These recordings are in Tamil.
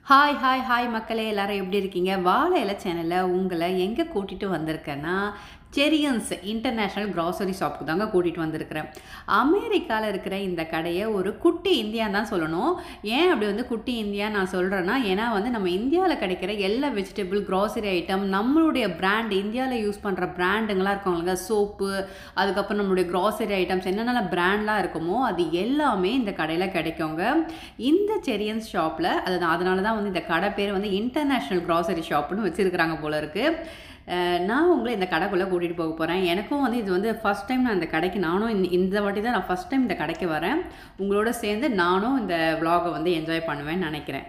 ஹாய் ஹாய் ஹாய் மக்களே எல்லாரும் எப்படி இருக்கீங்க வாழை இலை சேனலில் உங்களை எங்கே கூட்டிகிட்டு வந்திருக்கேன்னா செரியன்ஸ் இன்டர்நேஷ்னல் க்ராசரி ஷாப்புக்கு தாங்க கூட்டிகிட்டு வந்திருக்கிறேன் அமெரிக்காவில் இருக்கிற இந்த கடையை ஒரு குட்டி இந்தியான்னு தான் சொல்லணும் ஏன் அப்படி வந்து குட்டி இந்தியா நான் சொல்கிறேன்னா ஏன்னா வந்து நம்ம இந்தியாவில் கிடைக்கிற எல்லா வெஜிடபிள் க்ராசரி ஐட்டம் நம்மளுடைய பிராண்ட் இந்தியாவில் யூஸ் பண்ணுற பிராண்டுங்களாம் இருக்கவங்க சோப்பு அதுக்கப்புறம் நம்மளுடைய க்ராசரி ஐட்டம்ஸ் என்னென்ன பிராண்ட்லாம் இருக்குமோ அது எல்லாமே இந்த கடையில் கிடைக்குங்க இந்த செரியன்ஸ் ஷாப்பில் அது அதனால தான் வந்து இந்த கடை பேர் வந்து இன்டர்நேஷ்னல் க்ராசரி ஷாப்னு வச்சுருக்கிறாங்க போல இருக்குது அஹ் நான் உங்களை இந்த கடைக்குள்ளே கூட்டிகிட்டு போக போகிறேன் எனக்கும் வந்து இது வந்து ஃபஸ்ட் டைம் நான் இந்த கடைக்கு நானும் இந்த- இந்த வாட்டி தான் நான் ஃபஸ்ட் டைம் இந்த கடைக்கு வரேன் உங்களோட சேர்ந்து நானும் இந்த vlog-அ வந்து என்ஜாய் பண்ணுவேன்னு நினைக்கிறேன்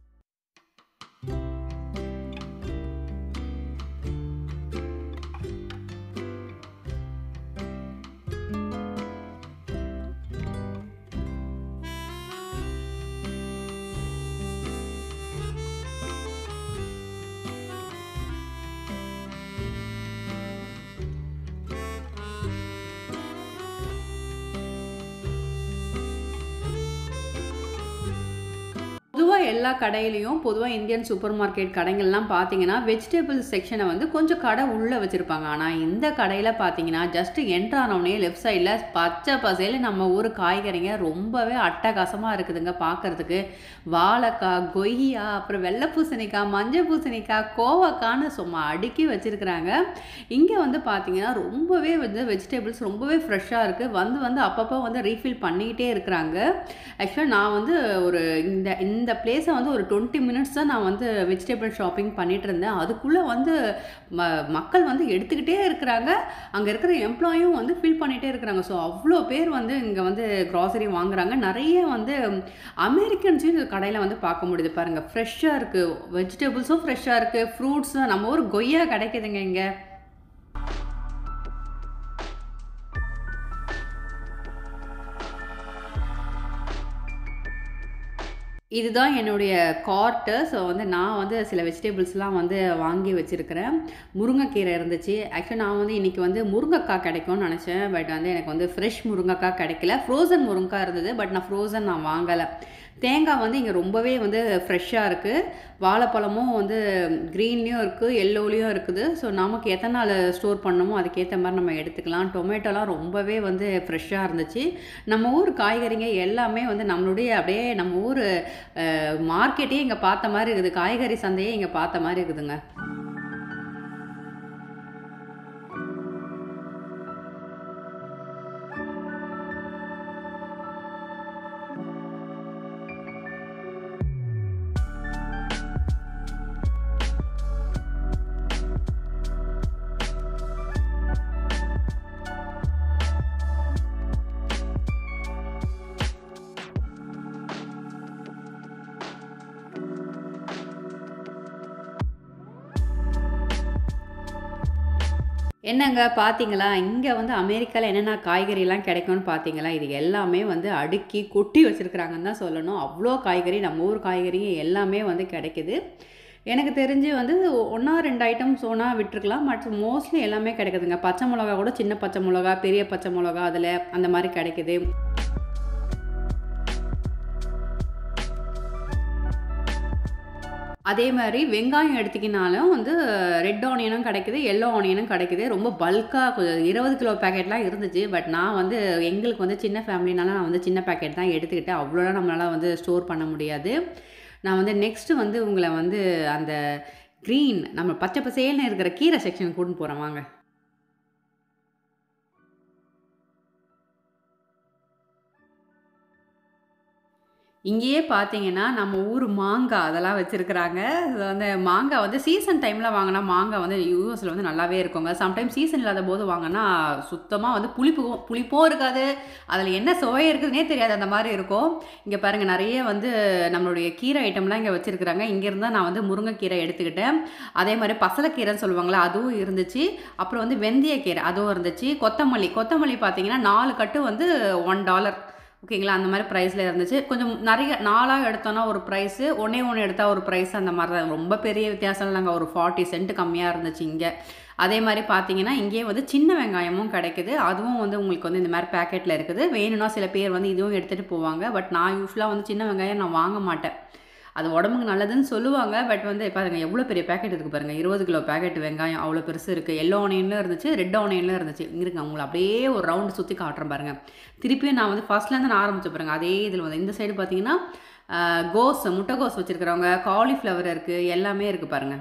பொதுவாக எல்லா கடையிலையும் பொதுவாக இந்தியன் சூப்பர் மார்க்கெட் கடைகள்லாம் பார்த்தீங்கன்னா வெஜிடபிள் செக்ஷனை வந்து கொஞ்சம் கடை உள்ளே வச்சுருப்பாங்க ஆனால் இந்த கடையில் பார்த்தீங்கன்னா ஜஸ்ட் என்ட்ரு ஆனவுடனே லெஃப்ட் சைடில் பச்சை பசையில் நம்ம ஊர் காய்கறிங்க ரொம்பவே அட்டகாசமாக இருக்குதுங்க பார்க்கறதுக்கு வாழைக்காய் கொய்யா அப்புறம் வெள்ளை பூசணிக்காய் மஞ்சள் பூசணிக்காய் கோவக்கான்னு சும்மா அடுக்கி வச்சுருக்குறாங்க இங்கே வந்து பார்த்தீங்கன்னா ரொம்பவே வந்து வெஜிடபிள்ஸ் ரொம்பவே ஃப்ரெஷ்ஷாக இருக்குது வந்து வந்து அப்பப்போ வந்து ரீஃபில் பண்ணிக்கிட்டே இருக்கிறாங்க ஆக்சுவலாக நான் வந்து ஒரு இந்த இந்த பிளேஸை வந்து ஒரு டுவெண்ட்டி மினிட்ஸ் தான் நான் வந்து வெஜிடபிள் ஷாப்பிங் பண்ணிட்டு இருந்தேன் அதுக்குள்ளே வந்து ம மக்கள் வந்து எடுத்துக்கிட்டே இருக்கிறாங்க அங்கே இருக்கிற எம்ப்ளாயும் வந்து ஃபில் பண்ணிகிட்டே இருக்கிறாங்க ஸோ அவ்வளோ பேர் வந்து இங்கே வந்து க்ராசரி வாங்குறாங்க நிறைய வந்து அமெரிக்கன்ஸையும் இந்த கடையில் வந்து பார்க்க முடியுது பாருங்கள் ஃப்ரெஷ்ஷாக இருக்குது வெஜிடபிள்ஸும் ஃப்ரெஷ்ஷாக இருக்குது ஃப்ரூட்ஸும் நம்ம ஊர் கொய்யா கிடைக்குதுங்க இங்கே இதுதான் என்னுடைய கார்ட்டு ஸோ வந்து நான் வந்து சில வெஜிடபிள்ஸ்லாம் வந்து வாங்கி வச்சுருக்கிறேன் முருங்கைக்கீரை இருந்துச்சு ஆக்சுவலாக நான் வந்து இன்றைக்கி வந்து முருங்கைக்காய் கிடைக்கும்னு நினச்சேன் பட் வந்து எனக்கு வந்து ஃப்ரெஷ் முருங்கைக்காய் கிடைக்கல ஃப்ரோசன் முருங்கைக்காய் இருந்தது பட் நான் ஃப்ரோசன் நான் வாங்கலை தேங்காய் வந்து இங்கே ரொம்பவே வந்து ஃப்ரெஷ்ஷாக இருக்குது வாழைப்பழமும் வந்து க்ரீன்லேயும் இருக்குது எல்லோலேயும் இருக்குது ஸோ நமக்கு எத்தனை நாள் ஸ்டோர் பண்ணணுமோ அதுக்கேற்ற மாதிரி நம்ம எடுத்துக்கலாம் டொமேட்டோலாம் ரொம்பவே வந்து ஃப்ரெஷ்ஷாக இருந்துச்சு நம்ம ஊர் காய்கறிங்க எல்லாமே வந்து நம்மளுடைய அப்படியே நம்ம ஊர் மார்க்கெட்டே இங்கே பார்த்த மாதிரி இருக்குது காய்கறி சந்தையே இங்கே பார்த்த மாதிரி இருக்குதுங்க என்னங்க பார்த்தீங்களா இங்கே வந்து அமெரிக்காவில் என்னென்ன காய்கறிலாம் கிடைக்கும்னு பார்த்தீங்களா இது எல்லாமே வந்து அடுக்கி கொட்டி வச்சுருக்குறாங்கன்னு தான் சொல்லணும் அவ்வளோ காய்கறி நம்ம ஊர் காய்கறி எல்லாமே வந்து கிடைக்குது எனக்கு தெரிஞ்சு வந்து ஒன்றா ரெண்டு ஐட்டம்ஸ் ஒன்றா விட்டுருக்கலாம் பட் மோஸ்ட்லி எல்லாமே கிடைக்குதுங்க பச்சை மிளகா கூட சின்ன பச்சை மிளகா பெரிய பச்சை மிளகா அதில் அந்த மாதிரி கிடைக்குது அதே மாதிரி வெங்காயம் எடுத்திக்கினாலும் வந்து ரெட் ஆனியனும் கிடைக்குது எல்லோ ஆனியனும் கிடைக்குது ரொம்ப பல்காக கொஞ்சம் இருபது கிலோ பேக்கெட்லாம் இருந்துச்சு பட் நான் வந்து எங்களுக்கு வந்து சின்ன ஃபேமிலினால நான் வந்து சின்ன பேக்கெட் தான் எடுத்துக்கிட்டேன் அவ்வளோலாம் நம்மளால் வந்து ஸ்டோர் பண்ண முடியாது நான் வந்து நெக்ஸ்ட்டு வந்து உங்களை வந்து அந்த க்ரீன் நம்ம பச்சை பசேல்னு இருக்கிற கீரை செக்ஷன் கூட்டின்னு போகிறேன் வாங்க இங்கேயே பார்த்தீங்கன்னா நம்ம ஊர் மாங்காய் அதெல்லாம் வச்சுருக்குறாங்க இது வந்து மாங்காய் வந்து சீசன் டைமில் வாங்கினா மாங்காய் வந்து யூஎஸில் வந்து நல்லாவே இருக்குங்க சம்டைம் சீசன் இல்லாத போது வாங்கினா சுத்தமாக வந்து புளிப்பு புளிப்பும் இருக்காது அதில் என்ன சுவை இருக்குதுன்னே தெரியாது அந்த மாதிரி இருக்கும் இங்கே பாருங்கள் நிறைய வந்து நம்மளுடைய கீரை ஐட்டம்லாம் இங்கே வச்சுருக்குறாங்க இங்கேருந்து நான் வந்து முருங்கைக்கீரை எடுத்துக்கிட்டேன் அதே மாதிரி பசலைக்கீரைன்னு சொல்லுவாங்களே அதுவும் இருந்துச்சு அப்புறம் வந்து வெந்தயக்கீரை அதுவும் இருந்துச்சு கொத்தமல்லி கொத்தமல்லி பார்த்தீங்கன்னா நாலு கட்டு வந்து ஒன் டாலர் ஓகேங்களா அந்த மாதிரி ப்ரைஸில் இருந்துச்சு கொஞ்சம் நிறைய நாலாக எடுத்தோன்னா ஒரு ப்ரைஸு ஒன்றே ஒன்று எடுத்தால் ஒரு ப்ரைஸ் அந்த மாதிரி தான் ரொம்ப பெரிய வித்தியாசம் இல்லைங்க ஒரு ஃபார்ட்டி சென்ட் கம்மியாக இருந்துச்சு இங்கே அதே மாதிரி பார்த்தீங்கன்னா இங்கேயே வந்து சின்ன வெங்காயமும் கிடைக்குது அதுவும் வந்து உங்களுக்கு வந்து இந்த மாதிரி பேக்கெட்டில் இருக்குது வேணும்னா சில பேர் வந்து இதுவும் எடுத்துகிட்டு போவாங்க பட் நான் யூஸ்வலாக வந்து சின்ன வெங்காயம் நான் வாங்க மாட்டேன் அது உடம்புக்கு நல்லதுன்னு சொல்லுவாங்க பட் வந்து பாருங்கள் எவ்வளோ பெரிய பேக்கெட் இருக்குது பாருங்கள் இருபது கிலோ பேக்கெட் வெங்காயம் அவ்வளோ பெருசு இருக்குது எல்லோ ஆனியன்லாம் இருந்துச்சு ரெட் ஆனியன்லாம் இருந்துச்சு இருங்க உங்களை அப்படியே ஒரு ரவுண்டு சுற்றி காட்டுறேன் பாருங்கள் திருப்பியும் நான் வந்து ஃபஸ்ட்லேருந்து நான் ஆரம்பிச்சு பாருங்க அதே இதில் வந்து இந்த சைடு பார்த்தீங்கன்னா ஆஹ், கோஸ் முட்டைகோஸ் வச்சுருக்கிறவங்க காலிஃப்ளவர் இருக்குது எல்லாமே இருக்குது பாருங்கள்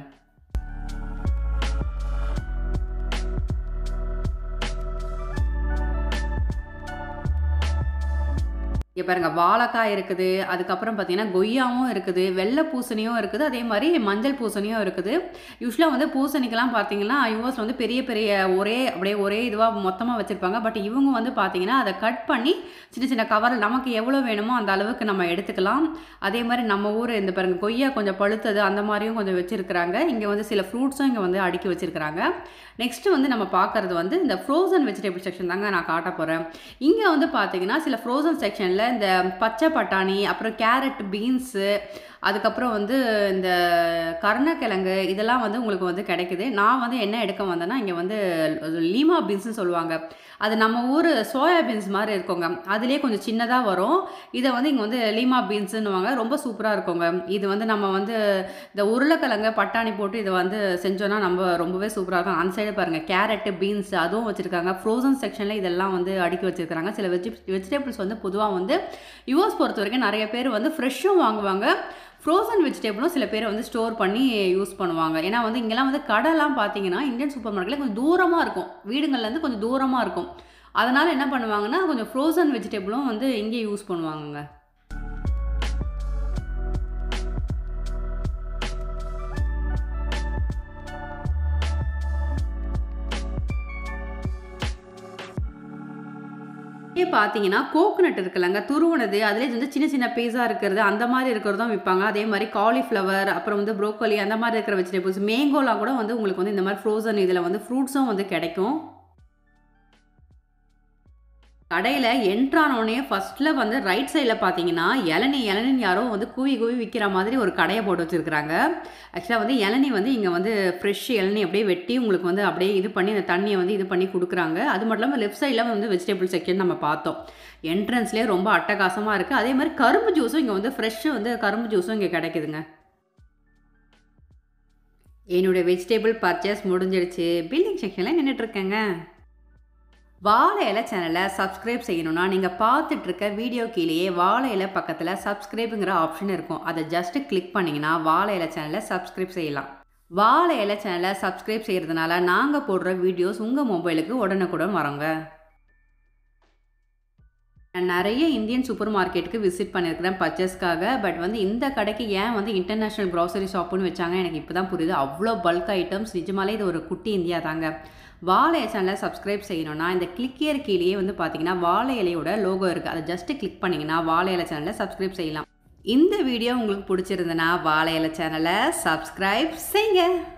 இங்கே பாருங்க வாழைக்காய் இருக்குது அதுக்கப்புறம் பார்த்தீங்கன்னா கொய்யாவும் இருக்குது வெள்ளை பூசணியும் இருக்குது அதே மாதிரி மஞ்சள் பூசணியும் இருக்குது யூஸ்வலாக வந்து பூசணிக்கெல்லாம் பார்த்தீங்கன்னா யூஎஸ் வந்து பெரிய பெரிய ஒரே அப்படியே ஒரே இதுவாக மொத்தமாக வச்சுருப்பாங்க பட் இவங்க வந்து பார்த்தீங்கன்னா அதை கட் பண்ணி சின்ன சின்ன கவர் நமக்கு எவ்வளோ வேணுமோ அந்த அளவுக்கு நம்ம எடுத்துக்கலாம் அதே மாதிரி நம்ம ஊர் இந்த பாருங்க கொய்யா கொஞ்சம் பழுத்தது அந்த மாதிரியும் கொஞ்சம் வச்சுருக்குறாங்க இங்கே வந்து சில ஃப்ரூட்ஸும் இங்கே வந்து அடுக்கி வச்சுருக்குறாங்க நெக்ஸ்ட்டு வந்து நம்ம பார்க்குறது வந்து இந்த ஃப்ரோசன் வெஜிடபிள் செக்ஷன் தாங்க நான் காட்ட போகிறேன் இங்கே வந்து பார்த்தீங்கன்னா சில ஃப்ரோசன் செக்ஷனில் இந்த பச்சை பட்டாணி அப்புறம் கேரட் பீன்ஸு அதுக்கப்புறம் வந்து இந்த கருணக்கிழங்கு இதெல்லாம் வந்து உங்களுக்கு வந்து கிடைக்குது நான் வந்து என்ன எடுக்க வந்தேன்னா இங்கே வந்து லீமா பீன்ஸ்னு சொல்லுவாங்க அது நம்ம ஊர் சோயா பீன்ஸ் மாதிரி இருக்குங்க அதுலேயே கொஞ்சம் சின்னதாக வரும் இதை வந்து இங்கே வந்து லீமா பீன்ஸுன்னுவாங்க ரொம்ப சூப்பராக இருக்குங்க இது வந்து நம்ம வந்து இந்த உருளைக்கிழங்கு பட்டாணி போட்டு இதை வந்து செஞ்சோன்னா நம்ம ரொம்பவே சூப்பராக இருக்கும் அந்த சைடு பாருங்கள் கேரட்டு பீன்ஸ் அதுவும் வச்சுருக்காங்க ஃப்ரோசன் செக்ஷனில் இதெல்லாம் வந்து அடுக்கி வச்சுருக்காங்க சில வெஜி வெஜிடபிள்ஸ் வந்து பொதுவாக வந்து யூஎஸ் பொறுத்த வரைக்கும் நிறைய பேர் வந்து ஃப்ரெஷ்ஷும் வாங்குவாங்க ஃப்ரோசன் வெஜிடபிளும் சில பேர் வந்து ஸ்டோர் பண்ணி யூஸ் பண்ணுவாங்க ஏன்னா வந்து இங்கெல்லாம் வந்து கடைலாம் பார்த்தீங்கன்னா இந்தியன் சூப்பர் மார்க்கெட்டில் கொஞ்சம் தூரமாக இருக்கும் வீடுங்கள்லேருந்து கொஞ்சம் தூரமாக இருக்கும் அதனால் என்ன பண்ணுவாங்கன்னா கொஞ்சம் ஃப்ரோசன் வெஜிடபிளும் வந்து இங்கே யூஸ் பண்ணுவாங்கங்க இதே பார்த்தீங்கன்னா கோகனட் இருக்குல்லங்க துருவனது அதுலேயே வந்து சின்ன சின்ன பீஸாக இருக்கிறது அந்த மாதிரி இருக்கிறதும் விற்பாங்க அதே மாதிரி காலிஃப்ளவர் அப்புறம் வந்து ப்ரோக்கோலி அந்த மாதிரி இருக்கிற வெஜிடபிள்ஸ் மேங்கோலாம் கூட வந்து உங்களுக்கு வந்து இந்த மாதிரி ஃப்ரோசன் இதில் வந்து ஃப்ரூட்ஸும் வந்து கிடைக்கும் கடையில் என்ட்ரானோடனே ஃபஸ்ட்டில் வந்து ரைட் சைடில் பார்த்தீங்கன்னா இளநீ இளநின்னு யாரோ வந்து கூவி கூவி விற்கிற மாதிரி ஒரு கடையை போட்டு வச்சுருக்குறாங்க ஆக்சுவலாக வந்து இளநீ வந்து இங்கே வந்து ஃப்ரெஷ் இளநீ அப்படியே வெட்டி உங்களுக்கு வந்து அப்படியே இது பண்ணி அந்த தண்ணியை வந்து இது பண்ணி கொடுக்குறாங்க அது மட்டும் இல்லாமல் லெஃப்ட் சைடில் வந்து வெஜிடபிள் செக்ஷன் நம்ம பார்த்தோம் என்ட்ரன்ஸ்லேயே ரொம்ப அட்டகாசமாக இருக்குது அதே மாதிரி கரும்பு ஜூஸும் இங்கே வந்து ஃப்ரெஷ்ஷு வந்து கரும்பு ஜூஸும் இங்கே கிடைக்குதுங்க என்னுடைய வெஜிடபிள் பர்ச்சேஸ் முடிஞ்சிடுச்சு பில்டிங் செக்ஷனில் நின்றுட்டுருக்கேங்க வாழை இலை சேனலை சப்ஸ்கிரைப் செய்யணும்னா நீங்கள் பார்த்துட்டு இருக்க வீடியோ கீழேயே வாழை இலை பக்கத்தில் சப்ஸ்கிரைபுங்கிற ஆப்ஷன் இருக்கும் அதை ஜஸ்ட்டு கிளிக் பண்ணிங்கன்னா வாழை இலை சேனலை சப்ஸ்கிரைப் செய்யலாம் வாழை இலை சேனலை சப்ஸ்கிரைப் செய்கிறதுனால நாங்கள் போடுற வீடியோஸ் உங்கள் மொபைலுக்கு உடனுக்குடன் வரோங்க நான் நிறைய இந்தியன் சூப்பர் மார்க்கெட்டுக்கு விசிட் பண்ணியிருக்கிறேன் பர்ச்சேஸ்க்காக பட் வந்து இந்த கடைக்கு ஏன் வந்து இன்டர்நேஷ்னல் க்ராசரி ஷாப்புன்னு வச்சாங்க எனக்கு இப்போ தான் புரியுது அவ்வளோ பல்க் ஐட்டம்ஸ் நிஜமாலே இது ஒரு குட்டி இந்தியா தாங்க வாழை சேனலை சப்ஸ்கிரைப் செய்யணும்னா இந்த கிளிக்கியர் கீழேயே வந்து பார்த்தீங்கன்னா வாழை இலையோட லோகோ இருக்குது அதை ஜஸ்ட்டு கிளிக் பண்ணிங்கன்னா வாழை இலை சேனலை சப்ஸ்கிரைப் செய்யலாம் இந்த வீடியோ உங்களுக்கு பிடிச்சிருந்தனா வாழை இலை சேனலை சப்ஸ்கிரைப் செய்யுங்க